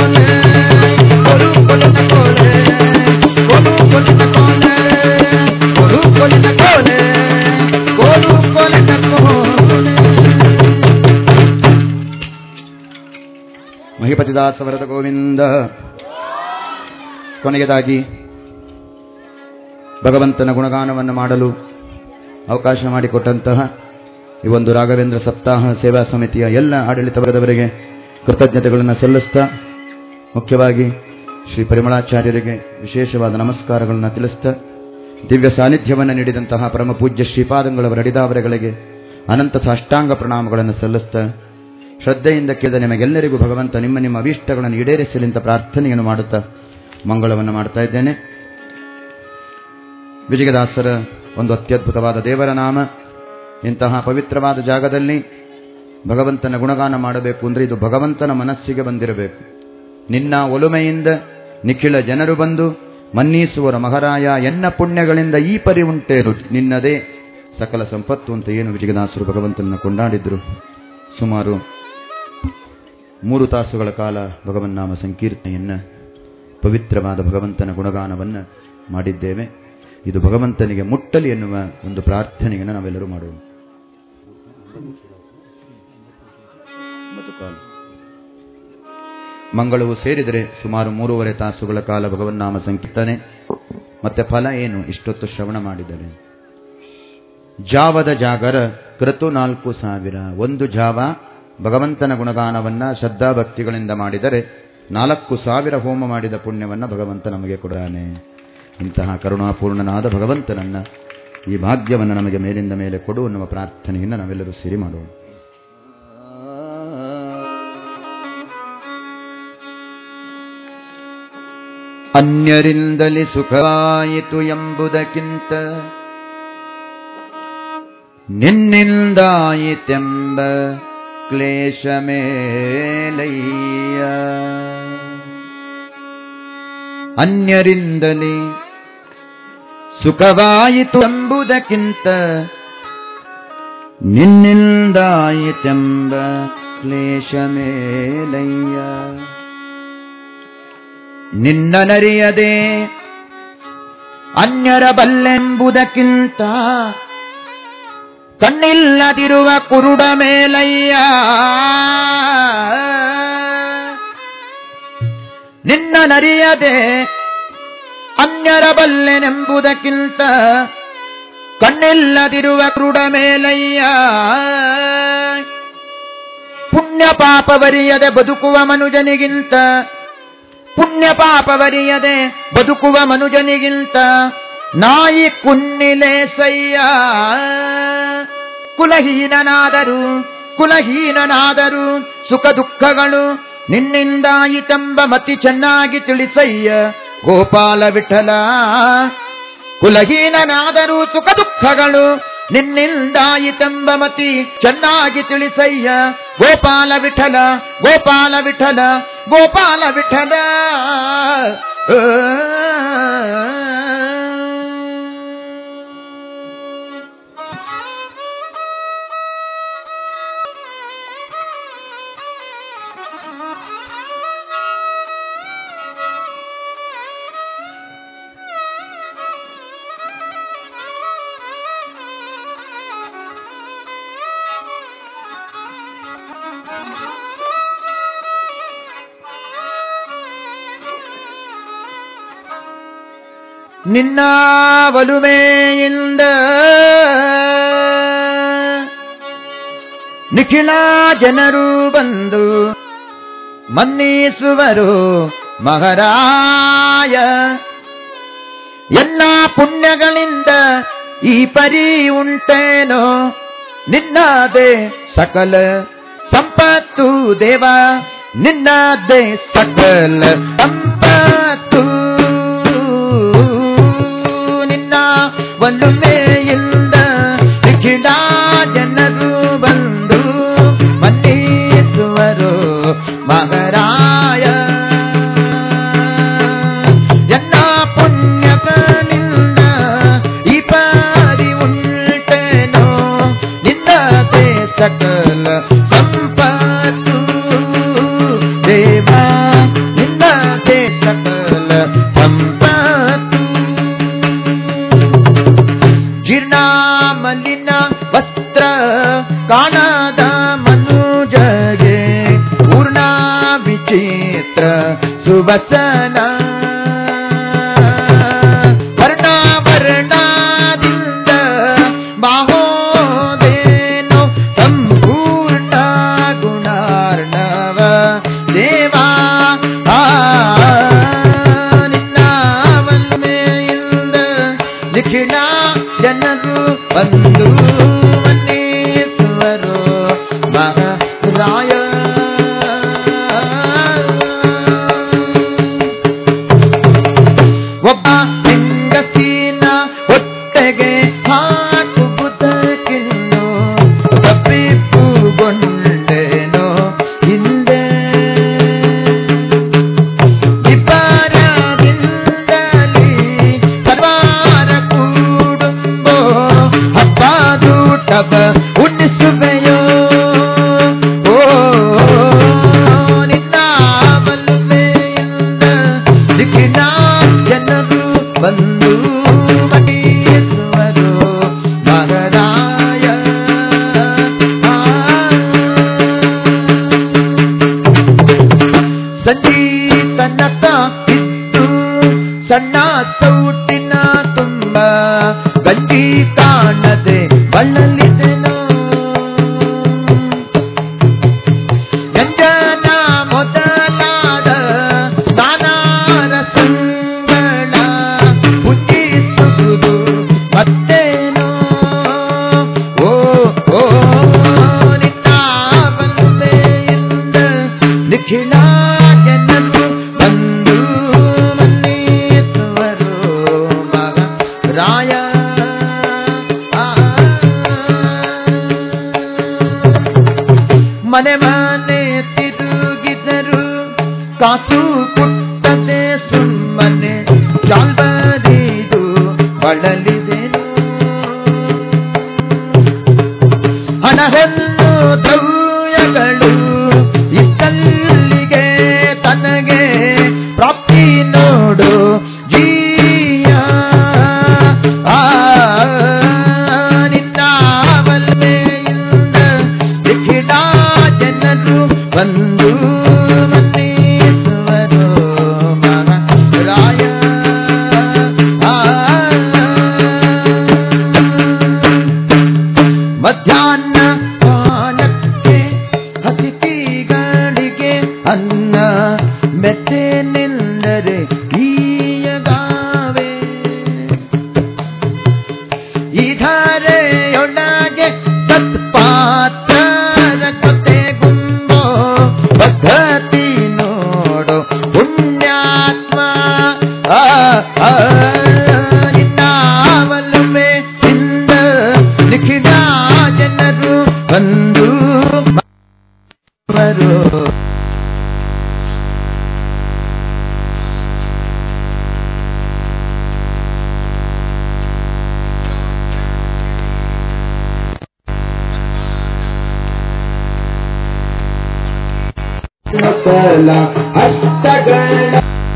ಕೋಲೆ ಕೊಡು ಕೊಲಿನ ಕೋಲೆ ಕೊಡು ಕೊಲಿನ ಕೋಲೆ ಕೊಡು ಕೊಲಿನ ಕೋಲೆ ಕೊಡು ಕೊಲಿನ ಕೋಲೆ ಮಹಿಪತಿದಾಸ ವರದ ಗೋವಿಂದ ಕೊನೆಯದಾಗಿ ಭಗವಂತನ ಗುಣಗಾನವನ್ನು ಮಾಡಲು ಅವಕಾಶ ಮಾಡಿಕೊಟ್ಟಂತಹ ಈ ಒಂದು ರಾಘವೇಂದ್ರ ಸಪ್ತಾಹ ಸೇವಾ ಸಮಿತಿಯ ಎಲ್ಲ ಆಡಳಿತ ವರ್ಗದವರಿಗೆ ಕೃತಜ್ಞತೆಗಳನ್ನು ಸಲ್ಲಿಸ್ತಾ ಮುಖ್ಯವಾಗಿ ಶ್ರೀ ಪರಿಮಳಾಚಾರ್ಯರಿಗೆ ವಿಶೇಷವಾದ ನಮಸ್ಕಾರಗಳನ್ನು ತಿಳಿಸ್ತಾ ದಿವ್ಯ ಸಾನ್ನಿಧ್ಯವನ್ನು ನೀಡಿದಂತಹ ಪರಮ ಪೂಜ್ಯ ಶ್ರೀಪಾದಂಗಳವರ ಅಡಿದಾವರೆಗಳಿಗೆ ಅನಂತ ಸಾಷ್ಟಾಂಗ ಪ್ರಣಾಮಗಳನ್ನು ಸಲ್ಲಿಸ್ತಾ ಶ್ರದ್ಧೆಯಿಂದ ಕೇಳಿದ ನಿಮಗೆಲ್ಲರಿಗೂ ಭಗವಂತ ನಿಮ್ಮ ನಿಮ್ಮ ಅಭೀಷ್ಟಗಳನ್ನು ಈಡೇರಿಸಲಿಂತ ಪ್ರಾರ್ಥನೆಯನ್ನು ಮಾಡುತ್ತಾ ಮಂಗಳವನ್ನು ಮಾಡ್ತಾ ಇದ್ದೇನೆ ವಿಜಯದಾಸರ ಒಂದು ಅತ್ಯದ್ಭುತವಾದ ದೇವರ ನಾಮ ಇಂತಹ ಪವಿತ್ರವಾದ ಜಾಗದಲ್ಲಿ ಭಗವಂತನ ಗುಣಗಾನ ಮಾಡಬೇಕು ಅಂದರೆ ಇದು ಭಗವಂತನ ಮನಸ್ಸಿಗೆ ಬಂದಿರಬೇಕು ನಿನ್ನ ಒಲುಮೆಯಿಂದ ನಿಖಿಳ ಜನರು ಬಂದು ಮನ್ನೀಸುವರ ಮಹಾರಾಯ ಎನ್ನ ಪುಣ್ಯಗಳಿಂದ ಈ ಪರಿ ಉಂಟೇನು ನಿನ್ನದೇ ಸಕಲ ಸಂಪತ್ತು ಅಂತ ಏನು ವಿಜಯದಾಸರು ಭಗವಂತನನ್ನು ಕೊಂಡಾಡಿದ್ರು ಸುಮಾರು ಮೂರು ತಾಸುಗಳ ಕಾಲ ಭಗವನ್ನಾಮ ಸಂಕೀರ್ತನೆಯನ್ನ ಪವಿತ್ರವಾದ ಭಗವಂತನ ಗುಣಗಾನವನ್ನು ಮಾಡಿದ್ದೇವೆ ಇದು ಭಗವಂತನಿಗೆ ಮುಟ್ಟಲಿ ಎನ್ನುವ ಒಂದು ಪ್ರಾರ್ಥನೆಯನ್ನು ನಾವೆಲ್ಲರೂ ಮಾಡೋಣ ಮಂಗಳವು ಸೇರಿದರೆ ಸುಮಾರು ಮೂರುವರೆ ತಾಸುಗಳ ಕಾಲ ಭಗವನ್ನಾಮ ಸಂಕೀರ್ತನೆ ಮತ್ತೆ ಫಲ ಏನು ಇಷ್ಟೊತ್ತು ಶ್ರವಣ ಮಾಡಿದರೆ ಜಾವದ ಜಾಗರ ಕ್ರತು ನಾಲ್ಕು ಸಾವಿರ ಒಂದು ಜಾವ ಭಗವಂತನ ಗುಣಗಾನವನ್ನ ಶ್ರದ್ಧಾಭಕ್ತಿಗಳಿಂದ ಮಾಡಿದರೆ ನಾಲ್ಕು ಸಾವಿರ ಹೋಮ ಮಾಡಿದ ಪುಣ್ಯವನ್ನ ಭಗವಂತ ನಮಗೆ ಕೊಡಾನೆ ಇಂತಹ ಕರುಣಾಪೂರ್ಣನಾದ ಭಗವಂತನನ್ನ ಈ ಭಾಗ್ಯವನ್ನು ನಮಗೆ ಮೇಲಿಂದ ಮೇಲೆ ಕೊಡು ಎನ್ನುವ ಪ್ರಾರ್ಥನೆಯಿಂದ ನಾವೆಲ್ಲರೂ ಸೇರಿ ಮಾಡೋಣ ಅನ್ಯರಿಂದಲೇ ಸುಖವಾಯಿತು ಎಂಬುದಕ್ಕಿಂತ ನಿನ್ನಿಂದಾಯಿತೆಂಬ ಕ್ಲೇಶ ಮೇಲಯ್ಯ ಅನ್ಯರಿಂದಲೇ ಸುಖವಾಯಿತು ಎಂಬುದಕ್ಕಿಂತ ನಿನ್ನಿಂದಾಯಿತೆಂಬ ಕ್ಲೇಶ ಮೇಲಯ್ಯ ನಿನ್ನನರಿಯದೆ ಅನ್ಯರ ಬಲ್ಲೆಂಬುದಕ್ಕಿಂತ ಕಣ್ಣಿಲ್ಲದಿರುವ ಕುರುಡ ಮೇಲಯ್ಯ ನಿನ್ನ ನರಿಯದೆ ಅನ್ಯರ ಬಲ್ಲೆನೆಂಬುದಕ್ಕಿಂತ ಕಣ್ಣಿಲ್ಲದಿರುವ ಕುರುಡ ಮೇಲಯ್ಯ ಪುಣ್ಯ ಪಾಪವರಿಯದೆ ಬದುಕುವ ಮನುಜನಿಗಿಂತ ಪುಣ್ಯ ಪಾಪವರಿಯದೆ ಬದುಕುವ ಮನುಜನಿಗಿಂತ ನಾಯಿ ಕುನ್ನಿಲೆ ಸಯ್ಯ ಕುಲಹೀನನಾದರು ಕುಲಹೀನನಾದರು ಸುಖ ದುಃಖಗಳು ನಿನ್ನಿಂದಾಯಿತೆಂಬ ಮತಿ ಚೆನ್ನಾಗಿ ತಿಳಿಸಯ್ಯ ಗೋಪಾಲ ವಿಠಲ ಕುಲಹೀನನಾದರೂ ಸುಖ ದುಃಖಗಳು ನಿನ್ನಿಂದಾಯಿತೆಂಬ ಮತಿ ಚೆನ್ನಾಗಿ ತಿಳಿಸಯ್ಯ ಗೋಪಾಲ ವಿಠಲ ಗೋಪಾಲ ವಿಠಲ ಗೋಪಾಲ ವಿಠಲ ಆ. ನಿನ್ನ ಒಲುಮೆಯಿಂದ ನಿಖಿಲ ಜನರು ಬಂದು ಮನ್ನಿಸುವರು ಮಹಾರಾಯ ಎಲ್ಲ ಪುಣ್ಯಗಳಿಂದ ಈ ಪರಿ ಉಂಟೇನೋ ನಿನ್ನದೇ ಸಕಲ ಸಂಪತ್ತು ದೇವ ನಿನ್ನದೇ ಸಕಲ ಸಂಪತ್ತು ನಿನ್ನ ಒಲುಮೆಯಿಂದ ನಿಖಿಲ ಜನರು ಬಂದು ಮನ್ನಿಸುವರು ಮಹಾರಾಯ ಎಲ್ಲ ಪುಣ್ಯಗಳಿಂದ ಈ ಪಾರಿ ಉಂಟೇನೋ ನಿನ್ನದೇ ಸಕಲ ಸಂಪತ್ತು ದೇವ ಕಾಣದ ಮನುಜಗೆ ಪೂರ್ಣ ವಿಚಿತ್ರ ಸುವಸನ ವರ್ಣಾಭರಣದಿಂದ ಬಾಹೋದೇನೋ ಸಂಪೂರ್ಣ ಗುಣಾರ್ಣವ ದೇವಾ ಆ, ನಿನ್ನ ಮನ್ಮೆಯಿಂದ ನಿಖಿಣ ಜನರು ಬಂದು ಮನ್ನಿಸುವರು ಮಹಾರಾಯ ಒಬ್ಬ ಹೆಂಗಸಿನ ಹೊಟ್ಟೆಗೆ ಹಾಕುವುದಕ್ಕಿನ್ನು ತಪ್ಪಿಪ್ಪುಗೊಂಡೇನೋ ಹಿಂದೆ ಇಬ್ಬರದಿಂದಲೇ ಸರ್ವಾರ ಕೂಡುಂಬೋ ಹಬ್ಬದೂಟವ ಉಣ್ಣಿಸುವೆಯೋ ಓ ನಿನ್ನ ಬಲುಮೆಯಿಂದ ದಿಕ್ಕಿನ ಜನರು ಬಂದು ಮನೆಯುವರು ಮಹಾರಾಯ ಸಂಜೀತನಕ ಇದ್ದು ಸಣ್ಣ ಸೌಟಿನ ತುಂಬ ಗಂಜಿ ಕಾಣದೆ ಬಳ್ಳಲಿದೆನೋ ಗಂಜನ ಮೊದಲಾದ ನಾನಾರ ಸಂಗಳ ಪುಂಜಿಸುವುದು ಮತ್ತೇನೋ ಓ ಓ ನಿನ್ನ ಬಂದೆಯಿಂದ ನಿಖಿಳ ಜನರು ಬಂದು ಮನ್ನಿಸುವರು ಮಗ ರಾಯ ಮನೆ ಮನೆ ತಿರುಗಿದರು ಕಾಸು ಕೊಟ್ಟದೆ ಸುಮ್ಮನೆ ಚಾಲ್ಬದಿದು ಬಳಲಿದೆನು ಹಣಹೆಲ್ಲು ದ್ರವ್ಯಗಳು ಇದ್ದಲ್ಲಿಗೆ ತನಗೆ ಪ್ರಾಪ್ತಿ ನೋಡು ಜೀಯ ಆ ನಿನ್ನ ಬಲ್ಮೆಯಿಂದ ಲಿಖಿತ ಜನರು ಬಂದು ಮನ್ನಿಸುವರು ಮಹಾರಾಯ ಮಧ್ಯಾಹ್ನ ಪಾನಕ್ಕೆ ಅತಿಥಿಗಳಿಗೆ ಅನ್ನ ಮೆತ್ತೆ ನಿಂದರೆ ಈಯಗಾವೆ ಇದರೆಯೊಳಗೆ ಸತ್ಪಾತ್ರದ ಜೊತೆ ಗುಂಬೋ ಪದ್ಧತಿ ನೋಡು ಪುಣ್ಯಾತ್ಮ ಆ, ಆ, ನಿನ್ನ ಒಲುಮೆಯಿಂದ ನಿಖಿಲ ಜನರು ಬಂದು ಬರು ಸಕಲ ಅಷ್ಟಗಳ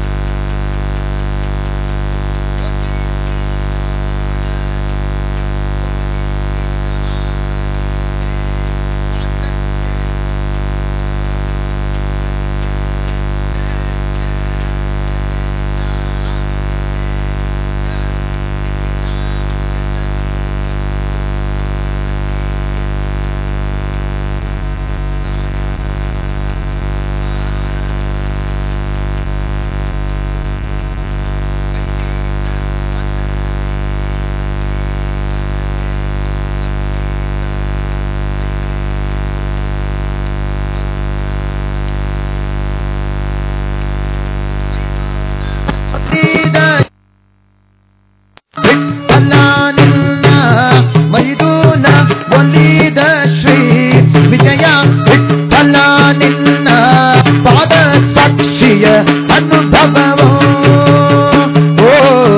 ವಿಠಲ ನಿನ್ನ ಮೈದೂನ ಒಲಿದ ಶ್ರೀ ವಿಜಯ ವಿಠಲ ನಿನ್ನ ಪಾದ ಸಾಕ್ಷಿಯ ಅನುಭವವೋ ಓ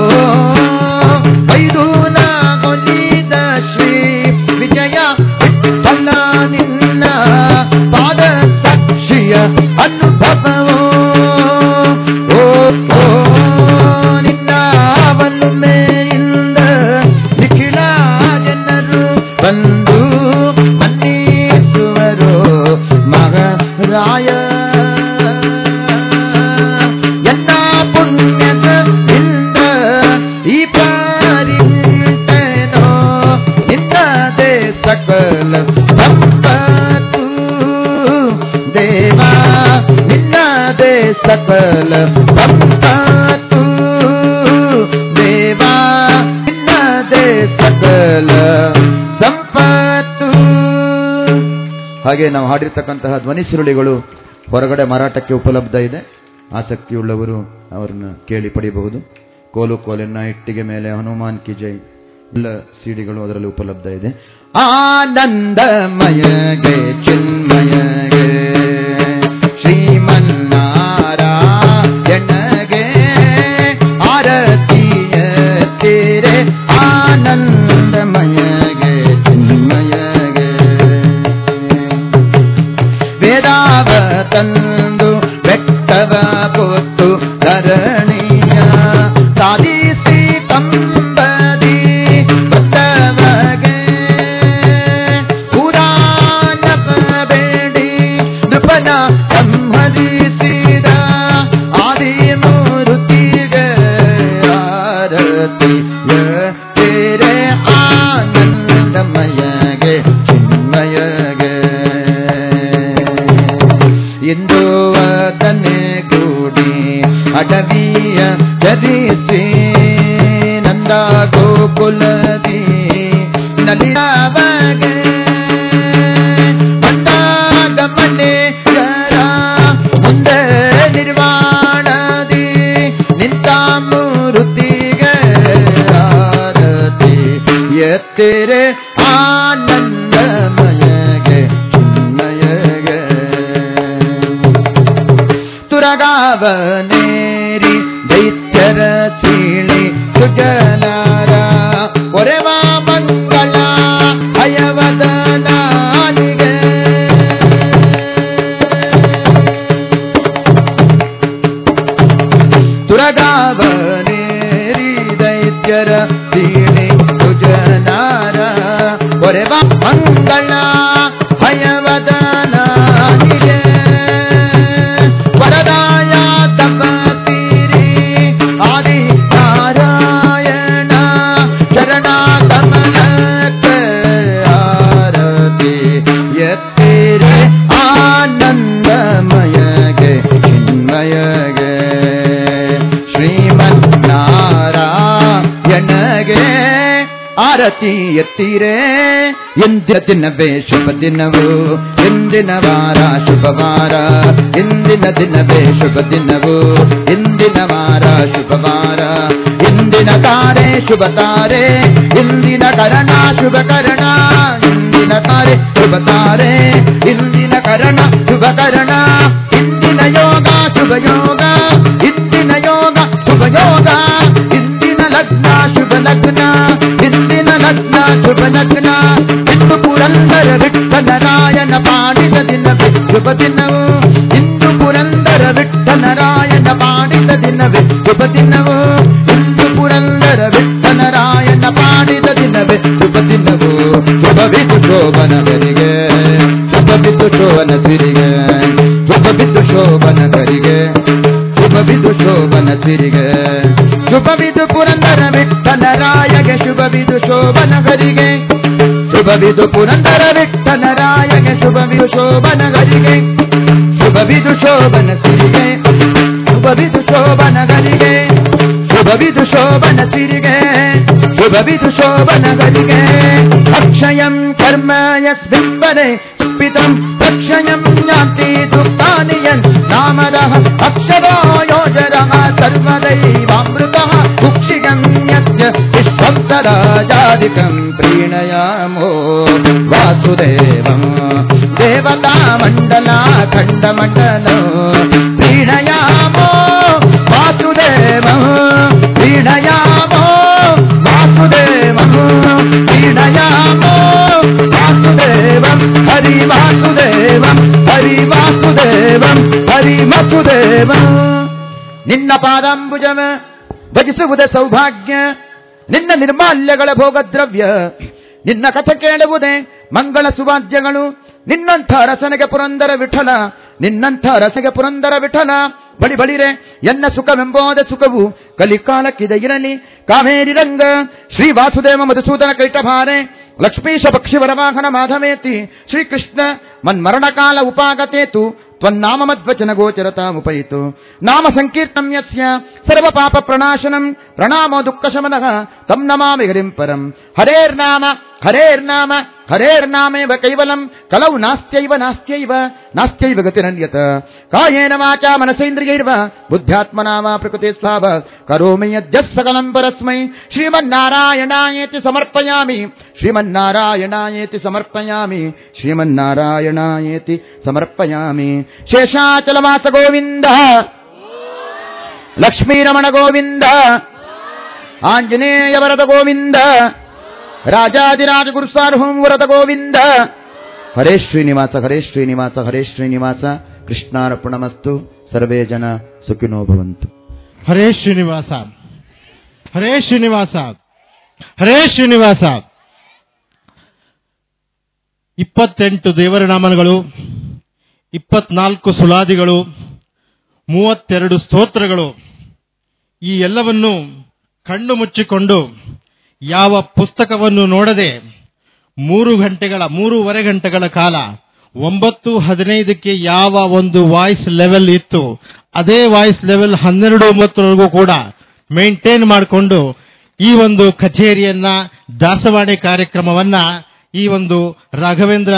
ಮೈದೂನ ಒಲಿದ ಶ್ರೀ ವಿಜಯ ವಿಠಲ ನಿನ್ನ ಪಾದ ಸಾಕ್ಷಿಯ ಅನುಭವವೋ ಓ ಓ ನಿನ್ನ ಒಲುಮೆಯಿಂದ ನಿಖಿಲ ಜನರು ಬಂದು ಮನ್ನಿ ನಿನ್ನದೇ ಸಕಲ ಸಂಪತ್ತು ದೇವಾ ನಿನ್ನದೇ ಸಕಲ ಸಂಪತ್ತು ಹಾಗೆ ನಾವು ಹಾಡಿರ್ತಕ್ಕಂತಹ ಧ್ವನಿ ಸುರುಳಿಗಳು ಹೊರಗಡೆ ಮಾರಾಟಕ್ಕೆ ಉಪಲಬ್ಧ ಇದೆ ಆಸಕ್ತಿಯುಳ್ಳವರು ಅವರನ್ನು ಕೇಳಿ ಪಡೆಯಬಹುದು ಕೋಲು ಕೋಲಿನ ಇಟ್ಟಿಗೆ ಮೇಲೆ ಹನುಮಾನ್ ಕಿ ಜೈ ಎಲ್ಲ ಸಿಡಿಗಳು ಅದರಲ್ಲಿ ಉಪಲಬ್ಧ ಇದೆ ಆನಂದಮಯಗೆ ಚಿನ್ಮಯಗೆ ಶ್ರೀಮನ್ನಾರಾಯಣಗೆ ಆರತಿಯ ತೇರೆ ಆನಂದಮಯಗೆ ಚಿನ್ಮಯಗೆ ವೇದಾವ ತಂದು ವ್ಯಕ್ತವ ಪೊತ್ತು ಧರಣಿಯ ಸಾಧಿಸಿ ಕಂಬದಿ ಬತ್ತವಗೆ ಪುರಾಣ ಬೇಡಿ ನೃಪನ ಸಂಹರಿಸಿದ ಆದಿಮೂರ್ತಿಗೆ ಆರತಿಯ ತೇರೆ ಆನಂದಮಯಗೆ ಚಿನ್ಮಯಗೆ ಇಂದು ಅದನ್ನೇ ಗೂಡಿ ಅಡವಿಯ ಚರಿಸಿ ನಂದ ಗೋಕುಲದಿ ನಲಿಯಾವಗೆ ಬಂದಾಗ ಮಣ್ಣೇಶ್ವರ ಮುಂದೆ ನಿರ್ವಾಣದಿ ನಿಂತ ಮೂರುತಿಗೆ ಆರತಿ ಎತ್ತಿರೆ ಆನಂದಮಯಗೆ ಚಿನ್ಮಯಗೆ ತುರಗಾವನೇರಿ ದೈತ್ಯರ ಚೀಳಿ ಸುಜನಾರ ಒರೆವ ಮಂಗಳ ಹಯವದನಾಲಿಗೆ ತುರಗಾವನೇರಿ ದೈತ್ಯರ ಚೀಳಿ ಸುಜನಾರ ಒರೆವ ಮಂಗಳ ಹಯವದನಾಲಿಗೆ ವರದಾಯ ತಪತೀರಿ ಆದಿ ನಾರಾಯಣ ಶರಣ ತಮನಕ್ಕೆ ಆರತಿ ಎತ್ತಿರೆ ಆನಂದಮಯಗೆ ಚಿನ್ಮಯಗೆ ಶ್ರೀಮನ್ನಾರಾಯಣಗೆ ಆರತಿ ಎತ್ತಿರೆ ಎಂದಿನ ದಿನವೇ ಶುಭ ದಿನವು ಎಂದಿನ ವಾರ ಶುಭ ವಾರ ಎಂದಿನ ದಿನವೇ ಶುಭ ದಿನವು ಎಂದಿನ ವಾರ ಶುಭ ವಾರ ಇಂದಿನ ತಾರೆ ಶುಭ ತಾರೆ ಇಂದಿನ ಕರಣ ಶುಭ ಕರಣ ಇಂದಿನ ತಾರೆ ಶುಭ ತಾರೆ ಇಂದಿನ ಕರಣ ಶುಭ ಕರಣ ಇಂದಿನ ಯೋಗ ಶುಭ ಯೋಗ ಇಂದಿನ ಯೋಗ ಶುಭ ಯೋಗ ಇಂದಿನ ಲಗ್ನ ಶುಭ ಲಗ್ನ ಇಂದಿನ ಲಗ್ನ ಶುಭ ಲಗ್ನ ಇಂದು ಪುರಂದರ ವಿಠ್ಠಲರಾಯನ ಪಾಡಿದ ದಿನವೇ ಶುಭ ದಿನವು ಇಂದು ಪುರಂದರ ವಿಠ್ಠಲರಾಯನ ಪಾಡಿದ ದಿನವೇ ಶುಭ ದಿನವು ಇಂದು ಪುರಂದರ ವಿಠ್ಠಲರಾಯನ ಪಾಡಿದ ದಿನವೇ ಶುಭ ದಿನವು ಶುಭವಿದು ಶೋಭನವರಿಗೆ ಶುಭವಿದು ಶೋಭನ ಸಿರಿಗೆ ಶುಭವಿದು ಶೋಭನಗರಿಗೆ ಶುಭವಿದು ಶೋಭನ ಸಿರಿಗೆ ಶುಭವಿದು ಪುರಂದರ ವಿಠ್ಠಲರಾಯಗೆ ಶುಭವಿದು ಶೋಭನಗರಿಗೆ ಶುಭವಿದು ಪುರಂದರ ವಿಠ್ಠಲರಾಯಗೆ ಶುಭವಿದು ಶೋಭನಗರಿಗೆ ಶುಭವಿದು ಶೋಭನ ಸಿರಿಗೆ ಶುಭವಿದು ಶೋಭನಗರಿಗೆ ಶುಭವಿದು ಶೋಭನ ಸಿರಿಗೆ ಶುಭವಿದು ಶೋಭನಗರಿಗೆ ಅಕ್ಷಯಂ ಕರ್ಮ ಯಸ್ಮಿನ್ವರೆ ಪಿತಂ ಅಕ್ಷಯಂ ಜ್ಞಾತಿ ದುಃಖಾನಿಯನ್ ನಾಮದಃ ಅಕ್ಷರೋ ಯೋಜರಃ ಸರ್ವದೈವಾಮೃತಃ ಕುಕ್ಷಿಗಂ ಯಸ್ಯ ವಿಶ್ವಂತರಾಜಾದಿಕಂ ಪ್ರೀಣಯಾಮೋ ವಾಸುದೇವಂ ದೇವತಾ ಮಂಡಲ ಖಂಡ ಮಂಡಲ ಪ್ರೀಣಯಾಮೋ ವಾಸುದೇವಂ ಪ್ರೀಣಯಾಮೋ ವಾಸುದೇವಂ ಪ್ರೀಣಯಾಮೋ ವಾಸುದೇವಂ ಹರಿ ವಾಸುದೇವಂ ಹರಿ ವಾಸುದೇವಂ ಹರಿ ವಸುದೇವಂ ನಿನ್ನ ಪಾದಾಂಬುಜವ ಭಜಿಸುವುದೇ ಸೌಭಾಗ್ಯ ನಿನ್ನ ನಿರ್ಮಾಲ್ಯಗಳ ಭೋಗದ್ರವ್ಯ ನಿನ್ನ ಕಥೆ ಕೇಳುವುದೇ ಮಂಗಳ ಸುವಾದ್ಯಗಳು ನಿನ್ನಂಥ ರಸನೆಗೆ ಪುರಂದರ ವಿಠಲ ನಿನ್ನಂಥ ರಸಗೆ ಪುರಂದರ ವಿಠಲ ಬಳಿ ಬಳಿರೆ ಎನ್ನ ಸುಖವೆಂಬೋದ ಸುಖವು ಕಲಿಕಾಲಕ್ಕಿದೆ ಇರಲಿ ಕಾವೇರಿ ರಂಗ ಶ್ರೀ ವಾಸುದೇವ ಮಧುಸೂದನ ಕೈಟಭಾರೆ ಲಕ್ಷ್ಮೀಶ ಪಕ್ಷಿವರ ವಾಹನ ಮಾಧವೇತಿ ಶ್ರೀಕೃಷ್ಣ ಮನ್ಮರಣಕಾಲ ಉಪಾಗತೇತು ತ್ವನ್ನಾಮ ಮಧ್ವಚನ ಗೋಚರತಾಮುಪಯಿತು ನಾಮ ಸಂಕೀರ್ತಂ ಯಸ್ಯ ಸರ್ವ ಪಾಪ ಪ್ರಣಾಶನಂ ಪ್ರಣಾಮೋ ದುಃಖ ಶಮನಃ ತಂ ನಮಾಮಿ ಹರಿಂ ಪರಂ ಹರೇರ್ನಾಮ ಹರೇರ್ನಾಮ ಹರೇರ್ನಾಮೇವ ಕೈವಲಂ ಕಲೌ ನಾಸ್ತ್ಯೈವ ನಾಸ್ತ್ಯೈವ ನಾಸ್ತ್ಯೈವ ಗತಿರನ್ಯತ ಕಾಯೇನ ವಾಚಾ ಮನಸೇಂದ್ರಿಯೈರ್ವ ಬುದ್ಧ್ಯಾತ್ಮನಾ ವಾ ಪ್ರಕೃತಿ ಸ್ವಾಭ ಕರೋಮಿ ಯದ್ಯಃ ಸಕಲಂ ಪರಸ್ಮೈ ಶ್ರೀಮನ್ನಾರಾಯಣಾಯೇತಿ ಸಮರ್ಪಯಾಮಿ ಶ್ರೀಮನ್ನಾರಾಯಣಾಯೇತಿ ಸಮರ್ಪಯಾಮಿ ಶ್ರೀಮನ್ನಾರಾಯಣಾಯೇತಿ ಸಮರ್ಪಯಾಮಿ ಶೇಷಾಚಲವಾಸ ಗೋವಿಂದ ಲಕ್ಷ್ಮೀರಮಣ ಗೋವಿಂದ ಆಂಜನೇಯ ವರದ ಗೋವಿಂದ ರಾಜಾದಿರಾಜ ಗುರುಸ್ವಾರ್ಹಂ ವರದ ಗೋವಿಂದ ಹರೇ ಶ್ರೀನಿವಾಸ ಹರೇ ಶ್ರೀನಿವಾಸ ಹರೇ ಶ್ರೀನಿವಾಸ ಕೃಷ್ಣಾರ್ಪಣಮಸ್ತು ಸರ್ವೇ ಜನ ಸುಖಿನೋ ಭವಂತು ಹರೇ ಶ್ರೀನಿವಾಸ ಹರೇ ಶ್ರೀನಿವಾಸ ಹರೇ ಶ್ರೀನಿವಾಸ ಇಪ್ಪತ್ತೆಂಟು ದೇವರ ನಾಮಗಳು ಇಪ್ಪತ್ನಾಲ್ಕು ಸುಲಾದಿಗಳು ಮೂವತ್ತೆರಡು ಸ್ತೋತ್ರಗಳು ಈ ಎಲ್ಲವನ್ನು ಕಣ್ಣು ಮುಚ್ಚಿಕೊಂಡು ಯಾವ ಪುಸ್ತಕವನ್ನು ನೋಡದೆ ಮೂರು ಗಂಟೆಗಳ ಮೂರುವರೆ ಗಂಟೆಗಳ ಕಾಲ ಒಂಬತ್ತು ಹದಿನೈದಕ್ಕೆ ಯಾವ ಒಂದು ವಾಯ್ಸ್ ಲೆವೆಲ್ ಇತ್ತು ಅದೇ ವಾಯ್ಸ್ ಲೆವೆಲ್ ಹನ್ನೆರಡು ಒಂಬತ್ತರವರೆಗೂ ಕೂಡ ಮೇಂಟೈನ್ ಮಾಡಿಕೊಂಡು ಈ ಒಂದು ಕಚೇರಿಯನ್ನ ದಾಸವಾಣಿ ಕಾರ್ಯಕ್ರಮವನ್ನ ಈ ಒಂದು ರಾಘವೇಂದ್ರ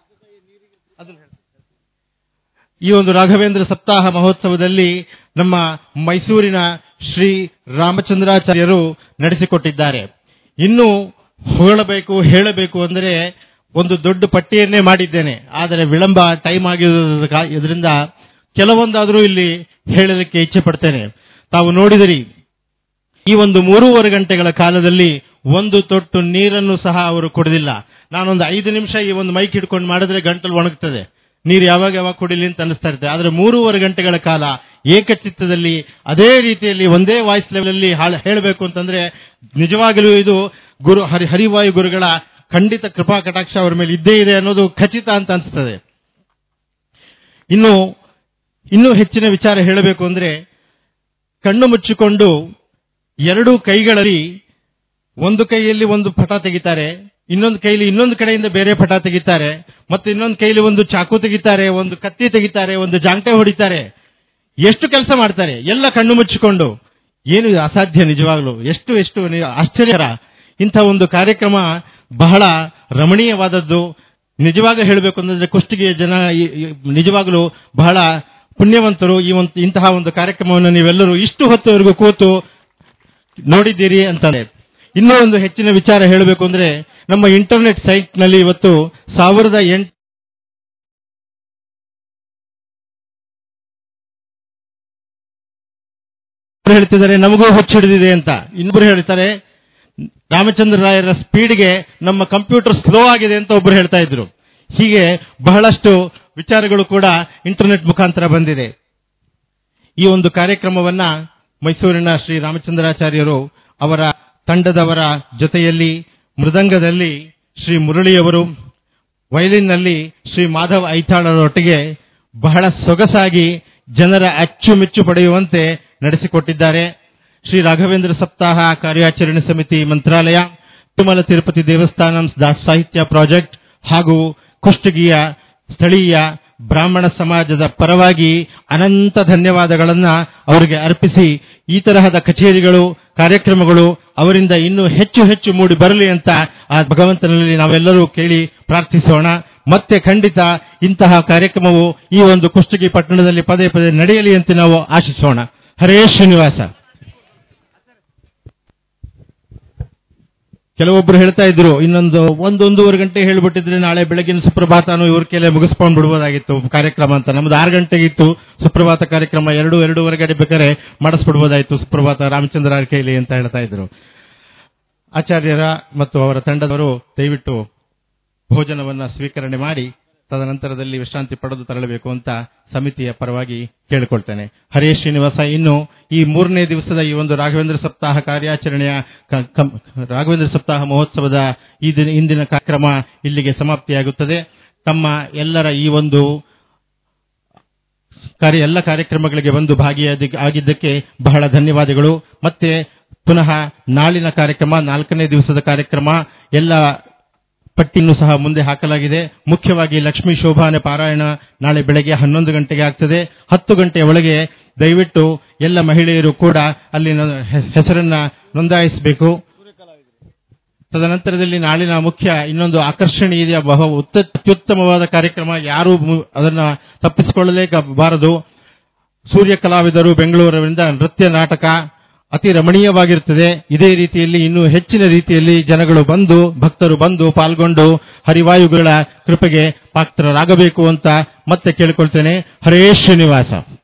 ಈ ಒಂದು ರಾಘವೇಂದ್ರ ಸಪ್ತಾಹ ಮಹೋತ್ಸವದಲ್ಲಿ ನಮ್ಮ ಮೈಸೂರಿನ ಶ್ರೀ ರಾಮಚಂದ್ರಾಚಾರ್ಯರು ನಡೆಸಿಕೊಟ್ಟಿದ್ದಾರೆ ಇನ್ನು ಹೇಳಬೇಕು ಹೇಳಬೇಕು ಅಂದರೆ ಒಂದು ದೊಡ್ಡ ಪಟ್ಟಿಯನ್ನೇ ಮಾಡಿದ್ದೇನೆ ಆದರೆ ವಿಳಂಬ ಟೈಮ್ ಆಗಿರೋದ್ರಿಂದ ಇದರಿಂದ ಕೆಲವೊಂದಾದರೂ ಇಲ್ಲಿ ಹೇಳಲಿಕ್ಕೆ ಇಚ್ಛೆ ಪಡ್ತೇನೆ ತಾವು ನೋಡಿದಿರಿ ಈ ಒಂದು ಮೂರುವರೆ ಗಂಟೆಗಳ ಕಾಲದಲ್ಲಿ ಒಂದು ತೊಟ್ಟು ನೀರನ್ನು ಸಹ ಅವರು ಕುಡಿದಿಲ್ಲ ನಾನೊಂದು ಐದು ನಿಮಿಷ ಈ ಒಂದು ಮೈಕ್ ಹಿಡ್ಕೊಂಡು ಮಾಡಿದ್ರೆ ಗಂಟಲು ಒಣಗ್ತದೆ ನೀರು ಯಾವಾಗ ಯಾವಾಗ ಕುಡಿಲಿ ಅಂತ ಅನಿಸ್ತಾ ಇರುತ್ತೆ ಆದ್ರೆ ಮೂರುವರೆ ಗಂಟೆಗಳ ಕಾಲ ಏಕಚಿತ್ತದಲ್ಲಿ ಅದೇ ರೀತಿಯಲ್ಲಿ ಒಂದೇ ವಾಯ್ಸ್ ಲೆವೆಲ್ ಅಲ್ಲಿ ಹೇಳಬೇಕು ಅಂತಂದ್ರೆ ನಿಜವಾಗಲೂ ಇದು ಗುರು ಹರಿ ಹರಿವಾಯು ಗುರುಗಳ ಖಂಡಿತ ಕೃಪಾ ಕಟಾಕ್ಷ ಅವರ ಮೇಲೆ ಇದ್ದೇ ಇದೆ ಅನ್ನೋದು ಖಚಿತ ಅಂತ ಅನಿಸ್ತದೆ ಇನ್ನು ಇನ್ನೂ ಹೆಚ್ಚಿನ ವಿಚಾರ ಹೇಳಬೇಕು ಅಂದ್ರೆ ಕಣ್ಣು ಮುಚ್ಚಿಕೊಂಡು ಎರಡು ಕೈಗಳಲ್ಲಿ ಒಂದು ಕೈಯಲ್ಲಿ ಒಂದು ಪಟ ತೆಗಿತಾರೆ ಇನ್ನೊಂದು ಕೈಲಿ ಇನ್ನೊಂದು ಕಡೆಯಿಂದ ಬೇರೆ ಪಟ ತೆಗಿತಾರೆ ಮತ್ತೆ ಇನ್ನೊಂದು ಕೈಲಿ ಒಂದು ಚಾಕು ತೆಗಿತಾರೆ ಒಂದು ಕತ್ತಿ ತೆಗಿತಾರೆ ಒಂದು ಜಾಂಟೆ ಹೊಡಿತಾರೆ ಎಷ್ಟು ಕೆಲಸ ಮಾಡ್ತಾರೆ ಎಲ್ಲ ಕಣ್ಣು ಮುಚ್ಚಿಕೊಂಡು ಏನು ಇದು ಅಸಾಧ್ಯ ನಿಜವಾಗ್ಲು ಎಷ್ಟು ಎಷ್ಟು ನಿ- ಆಶ್ಚರ್ಯಕರ ಇಂಥ ಒಂದು ಕಾರ್ಯಕ್ರಮ ಬಹಳ ರಮಣೀಯವಾದದ್ದು ನಿಜವಾಗ ಹೇಳಬೇಕು ಅಂತಂದ್ರೆ ಕುಷ್ಟಗಿಯ ಜನ ಈ- ಈ- ನಿಜವಾಗ್ಲೂ ಬಹಳ ಪುಣ್ಯವಂತರು ಈ ಒಂದು ಇಂತಹ ಒಂದು ಕಾರ್ಯಕ್ರಮವನ್ನು ನೀವೆಲ್ಲರೂ ಇಷ್ಟು ಹೊತ್ತುವರೆಗೂ ಕೂತು ನೋಡಿದ್ದೀರಿ ಅಂತಾನೆ ಇನ್ನೂ ಒಂದು ಹೆಚ್ಚಿನ ವಿಚಾರ ಹೇಳಬೇಕು ಅಂದ್ರೆ ನಮ್ಮ ಇಂಟರ್ನೆಟ್ ಸೈಟ್ ನಲ್ಲಿ ಇವತ್ತು ಸಾವಿರದ ಎಂಟು ಹೇಳ್ತಿದ್ದಾರೆ ನಮಗೂ ಹುಚ್ಚಿಡಿದಿದೆ ಅಂತ ಇನ್ನೊಬ್ರು ಹೇಳ್ತಾರೆ ರಾಮಚಂದ್ರ ರಾಯರ ಸ್ಪೀಡ್ಗೆ ನಮ್ಮ ಕಂಪ್ಯೂಟರ್ ಸ್ಲೋ ಆಗಿದೆ ಅಂತ ಒಬ್ರು ಹೇಳ್ತಾ ಇದ್ರು ಹೀಗೆ ಬಹಳಷ್ಟು ವಿಚಾರಗಳು ಕೂಡ ಇಂಟರ್ನೆಟ್ ಮುಖಾಂತರ ಬಂದಿದೆ ಈ ಒಂದು ಕಾರ್ಯಕ್ರಮವನ್ನ ಮೈಸೂರಿನ ಶ್ರೀ ರಾಮಚಂದ್ರಾಚಾರ್ಯರು ಅವರ ತಂಡದವರ ಜೊತೆಯಲ್ಲಿ ಮೃದಂಗದಲ್ಲಿ ಶ್ರೀ ಮುರಳಿಯವರು ವಯಲಿನ್ನಲ್ಲಿ ಶ್ರೀ ಮಾಧವ್ ಐತಾಳರೊಟ್ಟಿಗೆ ಬಹಳ ಸೊಗಸಾಗಿ ಜನರ ಅಚ್ಚುಮೆಚ್ಚು ಪಡೆಯುವಂತೆ ನಡೆಸಿಕೊಟ್ಟಿದ್ದಾರೆ ಶ್ರೀ ರಾಘವೇಂದ್ರ ಸಪ್ತಾಹ ಕಾರ್ಯಾಚರಣೆ ಸಮಿತಿ ಮಂತ್ರಾಲಯ ತಿರುಮಲ ತಿರುಪತಿ ದೇವಸ್ಥಾನಂ ದಾಸ ಸಾಹಿತ್ಯ ಪ್ರಾಜೆಕ್ಟ್ ಹಾಗೂ ಕುಷ್ಟಗಿಯ ಸ್ಥಳೀಯ ಬ್ರಾಹ್ಮಣ ಸಮಾಜದ ಪರವಾಗಿ ಅನಂತ ಧನ್ಯವಾದಗಳನ್ನ ಅವರಿಗೆ ಅರ್ಪಿಸಿ ಈ ತರಹದ ಕಚೇರಿಗಳು ಕಾರ್ಯಕ್ರಮಗಳು ಅವರಿಂದ ಇನ್ನೂ ಹೆಚ್ಚು ಹೆಚ್ಚು ಮೂಡಿ ಬರಲಿ ಅಂತ ಆ ಭಗವಂತನಲ್ಲಿ ನಾವೆಲ್ಲರೂ ಕೇಳಿ ಪ್ರಾರ್ಥಿಸೋಣ ಮತ್ತೆ ಖಂಡಿತ ಇಂತಹ ಕಾರ್ಯಕ್ರಮವು ಈ ಒಂದು ಕುಷ್ಟಗಿ ಪಟ್ಟಣದಲ್ಲಿ ಪದೇ ಪದೇ ನಡೆಯಲಿ ಅಂತ ನಾವು ಆಶಿಸೋಣ ಹರೇ ಶ್ರೀನಿವಾಸ ಕೆಲವೊಬ್ರು ಹೇಳ್ತಾ ಇದ್ರು ಇನ್ನೊಂದು ಒಂದು ಒಂದೂವರೆ ಗಂಟೆ ಹೇಳ್ಬಿಟ್ಟಿದ್ರೆ ನಾಳೆ ಬೆಳಗಿನ ಸುಪ್ರಭಾತನು ಇವ್ರ ಕೆಲೆ ಮುಗಿಸ್ಕೊಂಡು ಬಿಡ್ಬೋದಾಗಿತ್ತು ಕಾರ್ಯಕ್ರಮ ಅಂತ ನಮ್ದು ಆರು ಗಂಟೆಗೆ ಇತ್ತು ಸುಪ್ರಭಾತ ಕಾರ್ಯಕ್ರಮ ಎರಡು ಎರಡೂವರೆ ಗಂಟೆ ಬೇಕಾದ್ರೆ ಮಾಡಿಸ್ಬಿಡ್ಬೋದಾಯ್ತು ಸುಪ್ರಭಾತ ರಾಮಚಂದ್ರ ಕೈಲಿ ಅಂತ ಹೇಳ್ತಾ ಇದ್ರು ಆಚಾರ್ಯರ ಮತ್ತು ಅವರ ತಂಡದವರು ದಯವಿಟ್ಟು ಭೋಜನವನ್ನ ಸ್ವೀಕರಣೆ ಮಾಡಿ ತದನಂತರದಲ್ಲಿ ವಿಶ್ರಾಂತಿ ಪಡೆದು ತರಳಬೇಕು ಅಂತ ಸಮಿತಿಯ ಪರವಾಗಿ ಕೇಳಿಕೊಳ್ತೇನೆ ಹರೇ ಶ್ರೀನಿವಾಸ ಇನ್ನು ಈ ಮೂರನೇ ದಿವಸದ ಈ ಒಂದು ರಾಘವೇಂದ್ರ ಸಪ್ತಾಹ ಕಾರ್ಯಾಚರಣೆಯ ಕ- ಕಂ- ರಾಘವೇಂದ್ರ ಸಪ್ತಾಹ ಮಹೋತ್ಸವದ ಈ ದಿನ ಇಂದಿನ ಕಾರ್ಯಕ್ರಮ ಇಲ್ಲಿಗೆ ಸಮಾಪ್ತಿಯಾಗುತ್ತದೆ ತಮ್ಮ ಎಲ್ಲರ ಈ ಒಂದು ಕಾರ್ಯ ಎಲ್ಲ ಕಾರ್ಯಕ್ರಮಗಳಿಗೆ ಬಂದು ಭಾಗಿಯಾದ ಆಗಿದ್ದಕ್ಕೆ ಬಹಳ ಧನ್ಯವಾದಗಳು ಮತ್ತೆ ಪುನಃ ನಾಳಿನ ಕಾರ್ಯಕ್ರಮ ನಾಲ್ಕನೇ ದಿವಸದ ಕಾರ್ಯಕ್ರಮ ಎಲ್ಲ ಪಟ್ಟಿಯನ್ನು ಸಹ ಮುಂದೆ ಹಾಕಲಾಗಿದೆ ಮುಖ್ಯವಾಗಿ ಲಕ್ಷ್ಮೀ ಶೋಭಾನೆ ಪಾರಾಯಣ ನಾಳೆ ಬೆಳಗ್ಗೆ ಹನ್ನೊಂದು ಗಂಟೆಗೆ ಆಗ್ತದೆ ಹತ್ತು ಗಂಟೆಯ ಒಳಗೆ ದಯವಿಟ್ಟು ಎಲ್ಲ ಮಹಿಳೆಯರು ಕೂಡ ಅಲ್ಲಿ ನ- ಹೆ- ಹೆಸರನ್ನ ನೋಂದಾಯಿಸಬೇಕು ತದನಂತರದಲ್ಲಿ ನಾಳಿನ ಮುಖ್ಯ ಇನ್ನೊಂದು ಆಕರ್ಷಣೀಯ ಬಹು ಉತ್ತ ಅತ್ಯುತ್ತಮವಾದ ಕಾರ್ಯಕ್ರಮ ಯಾರು ಮು- ಅದನ್ನ ತಪ್ಪಿಸಿಕೊಳ್ಳಲೇಬಾರದು ಸೂರ್ಯ ಕಲಾವಿದರು ಬೆಂಗಳೂರಿನಿಂದ ನೃತ್ಯ ನಾಟಕ ಅತಿ ರಮಣೀಯವಾಗಿರುತ್ತದೆ ಇದೇ ರೀತಿಯಲ್ಲಿ ಇನ್ನೂ ಹೆಚ್ಚಿನ ರೀತಿಯಲ್ಲಿ ಜನಗಳು ಬಂದು ಭಕ್ತರು ಬಂದು ಪಾಲ್ಗೊಂಡು ಹರಿವಾಯುಗಳ ಕೃಪೆಗೆ ಪಾತ್ರರಾಗಬೇಕು ಅಂತ ಮತ್ತೆ ಕೇಳಿಕೊಳ್ತೇನೆ ಹರೇ ಶ್ರೀನಿವಾಸ